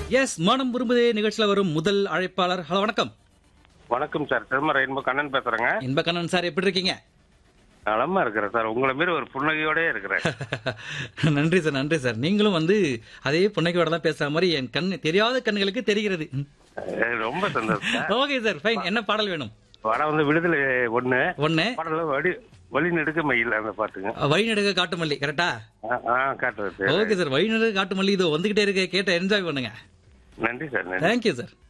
S மனம் விரும்புதே நிகழ்ச்சியில வரும் முதல் அழைப்பாளர் ஹலோ வணக்கம் வணக்கம் சார் திரும்ப ரெயின்போ கண்ணன் பேசுறேங்க இன்பக்கண்ணன் சார் எப்படி இருக்கீங்க நலமா இருக்கிறேன் சார் உங்களை மாரி ஒரு புன்னகையோட இருக்கிறேன் நன்றி சார் நன்றி சார் நீங்களும் வந்து அதே புன்னைக்கோட தான் பேசுற மாதிரி என் கண் தெரியாத கண்களுக்கு தெரிகிறது அஹ் ரொம்ப சந்தோஷம் சார் ஓகே சார் ஃபைன் என்ன பாடல் வேணும் வர வந்து விடுதலை ஒண்ணு ஒன்னு பாடல வடி வழி நெடுக்க மயில் அந்த பாட்டுங்க வழிநடுக காட்டுமல்லி கரெக்டா ஆ, ஆ காட்டுறது ஓகே சார் வழிநடுக காட்டுமல்லி இதோ வந்துகிட்டே இருக்க கேட்ட என்ஜாய் பண்ணுங்க நன்றி சார் நன்றி தேங்க்யூ சார்